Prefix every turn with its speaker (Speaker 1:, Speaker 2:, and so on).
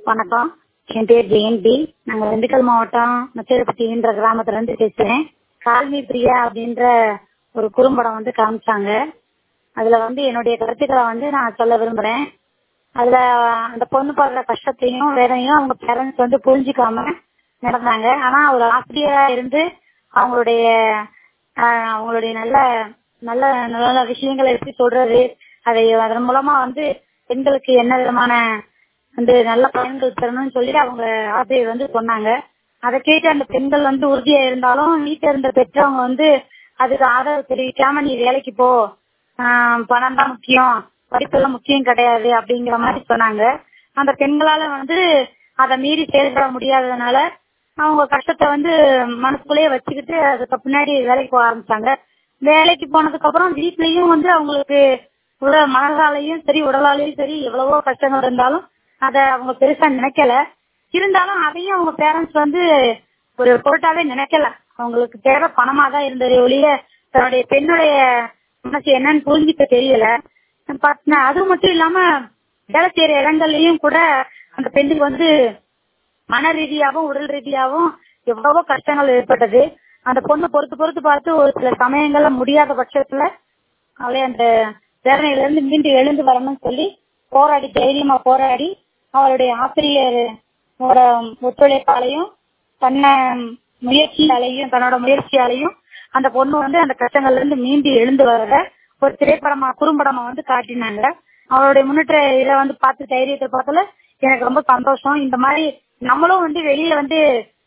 Speaker 1: வணக்கம் என் பேர் ஜெயந்தி நாங்க திண்டுக்கல் மாவட்டம் நச்சேரப்பட்டின்ற கிராமத்துல இருந்து பேசுறேன் கால்மி பிரியா அப்படின்ற ஒரு குறும்படம் வந்து காமிச்சாங்க அதுல வந்து என்னுடைய கருத்துக்களை வந்து நான் சொல்ல விரும்புறேன் அதுல அந்த பொண்ணு படுற கஷ்டத்தையும் வேறையும் அவங்க பேரண்ட்ஸ் வந்து புரிஞ்சுக்காம நடந்தாங்க ஆனா ஒரு ஆசிரியரா இருந்து அவங்களுடைய ஆஹ், அவங்களுடைய நல்ல நல்ல நல்ல விஷயங்களை எப்படி சொல்றது அதை அதன் மூலமா வந்து பெண்களுக்கு என்ன விதமான வந்து நல்ல பயன்கள் பெறணும்னு சொல்லி அவங்க ஆசிரியர் வந்து சொன்னாங்க அதை கேட்டு அந்த பெண்கள் வந்து உறுதியா இருந்தாலும் வீட்டுல இருந்த பெற்றவங்க வந்து அதுக்கு ஆதரவு தெரிவிக்காம நீ வேலைக்கு போ ஆஹ் பணம் தான் முக்கியம் படிப்பெல்லாம் முக்கியம் கிடையாது அப்படிங்கிற மாதிரி சொன்னாங்க அந்த பெண்களால வந்து அதை மீறி செயல்பட முடியாததுனால அவங்க கஷ்டத்தை வந்து மனசுக்குள்ளேயே வச்சுக்கிட்டு அதுக்கு பின்னாடி வேலைக்கு போக ஆரம்பிச்சாங்க வேலைக்கு போனதுக்கு அப்புறம் வீட்லயும் வந்து அவங்களுக்கு உடல் மனதாலையும் சரி உடலாலையும் சரி எவ்வளவோ கஷ்டங்கள் இருந்தாலும் அதை அவங்க பெருசா நினைக்கல இருந்தாலும் அதையும் அவங்க பேரண்ட்ஸ் வந்து ஒரு பொருட்டாவே நினைக்கல அவங்களுக்கு தேவை பணமா தான் இருந்தது ஒழிய தன்னுடைய பெண்ணுடைய மனசு என்னன்னு புரிஞ்சுக்க தெரியல பாத்தீங்கன்னா அது மட்டும் இல்லாம வேலை செய்யற இடங்கள்லயும் கூட அந்த பெண்ணுக்கு வந்து மன ரீதியாவும் உடல் ரீதியாவும் எவ்வளவோ கஷ்டங்கள் ஏற்பட்டது அந்த பொண்ணு பொறுத்து பொறுத்து பார்த்து ஒரு சில சமயங்கள்ல முடியாத பட்சத்துல அவளை அந்த வேதனையில இருந்து மீண்டு எழுந்து வரணும்னு சொல்லி போராடி தைரியமா போராடி அவளுடைய ஆசிரியர் ஒத்துழைப்பாலையும் தன்னை முயற்சியாலையும் தன்னோட முயற்சியாலையும் அந்த பொண்ணு வந்து அந்த கஷ்டங்கள்ல இருந்து மீண்டு எழுந்து வரத ஒரு திரைப்படமா குறும்படமா வந்து காட்டினாங்க அவளுடைய முன்னேற்ற இதை வந்து பார்த்து தைரியத்தை பார்த்தல எனக்கு ரொம்ப சந்தோஷம் இந்த மாதிரி நம்மளும் வந்து வெளியில வந்து